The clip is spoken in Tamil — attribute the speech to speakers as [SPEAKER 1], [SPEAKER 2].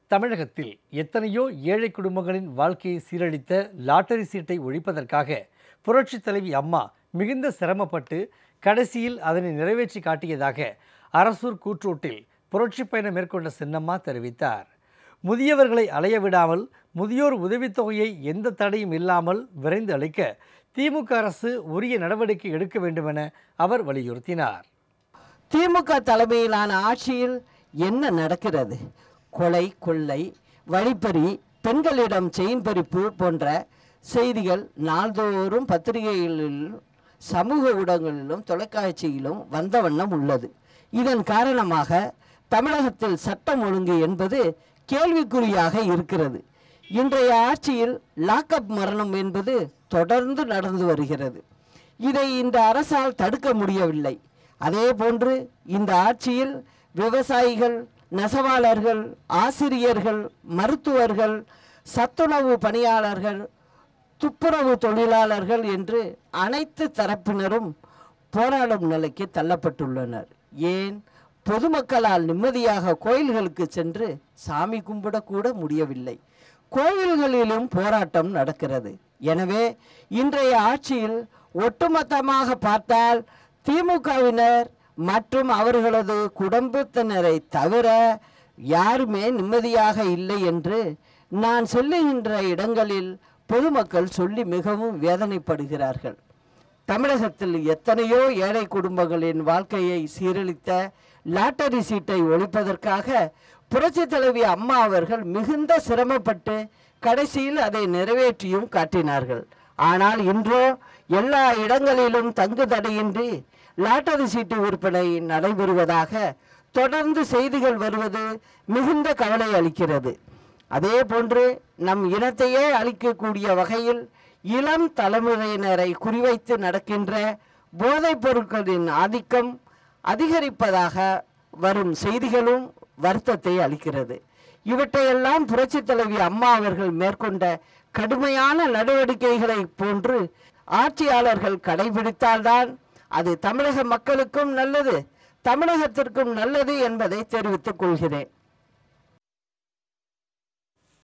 [SPEAKER 1] தமிழகத்தில் எத்தனையோ ஏழை குடும்பங்களின் வாழ்க்கையை சீரழித்த லாட்டரி சீட்டை ஒழிப்பதற்காக புரட்சித் தலைவி அம்மா மிகுந்த சிரமப்பட்டு கடைசியில் அதனை நிறைவேற்றி காட்டியதாக அரசூர் கூற்றோட்டில் புரட்சிப் பயணம் மேற்கொண்ட சின்னம்மா தெரிவித்தார் முதியவர்களை அலைய விடாமல் முதியோர் உதவித்தொகையை எந்த தடையும் இல்லாமல் விரைந்து அளிக்க திமுக அரசு உரிய நடவடிக்கை எடுக்க வேண்டுமென அவர் வலியுறுத்தினார்
[SPEAKER 2] திமுக தலைமையிலான ஆட்சியில் என்ன நடக்கிறது கொலை கொள்ளை வழிப்பறி பெண்களிடம் செயின் பறிப்பு போன்ற செய்திகள் நாள்தோறும் பத்திரிகைகளிலும் சமூக ஊடகங்களிலும் தொலைக்காட்சியிலும் வந்த வண்ணம் உள்ளது இதன் காரணமாக தமிழகத்தில் சட்டம் ஒழுங்கு என்பது கேள்விக்குறியாக இருக்கிறது இன்றைய ஆட்சியில் லாக்அப் மரணம் என்பது தொடர்ந்து நடந்து வருகிறது இதை இந்த அரசால் தடுக்க முடியவில்லை அதே போன்று இந்த ஆட்சியில் விவசாயிகள் நெசவாளர்கள் ஆசிரியர்கள் மருத்துவர்கள் சத்துணவு பணியாளர்கள் துப்புரவு தொழிலாளர்கள் என்று அனைத்து தரப்பினரும் போராடும் நிலைக்கு தள்ளப்பட்டுள்ளனர் ஏன் பொதுமக்களால் நிம்மதியாக கோயில்களுக்கு சென்று சாமி கும்பிடக்கூட முடியவில்லை கோயில்களிலும் போராட்டம் நடக்கிறது எனவே இன்றைய ஆட்சியில் ஒட்டுமொத்தமாக பார்த்தால் திமுகவினர் மற்றும் அவர்களது குடும்பத்தினரை தவிர யாருமே நிம்மதியாக இல்லை என்று நான் செல்லுகின்ற இடங்களில் பொதுமக்கள் சொல்லி மிகவும் வேதனைப்படுகிறார்கள் தமிழகத்தில் எத்தனையோ ஏழை குடும்பங்களின் வாழ்க்கையை சீரழித்த லாட்டரி சீட்டை ஒழிப்பதற்காக புரட்சித் தலைவி அம்மா அவர்கள் மிகுந்த சிரமப்பட்டு கடைசியில் அதை நிறைவேற்றியும் காட்டினார்கள் ஆனால் இன்றோ எல்லா இடங்களிலும் தங்கு தடையின்றி லாட்டரி சீட்டு விற்பனை நடைபெறுவதாக தொடர்ந்து செய்திகள் வருவது மிகுந்த கவலை அளிக்கிறது அதே போன்று நம் இனத்தையே அழிக்கக்கூடிய வகையில் இளம் தலைமுறையினரை குறிவைத்து நடக்கின்ற போதைப் பொருட்களின் ஆதிக்கம் அதிகரிப்பதாக வரும் செய்திகளும் வருத்தத்தை அளிக்கிறது இவற்றையெல்லாம் புரட்சித் தலைவி அம்மா அவர்கள் மேற்கொண்ட கடுமையான நடவடிக்கைகளை போன்று ஆட்சியாளர்கள் கடைபிடித்தால்தான் அது தமிழக மக்களுக்கும் நல்லது தமிழகத்திற்கும் நல்லது என்பதை தெரிவித்துக் கொள்கிறேன்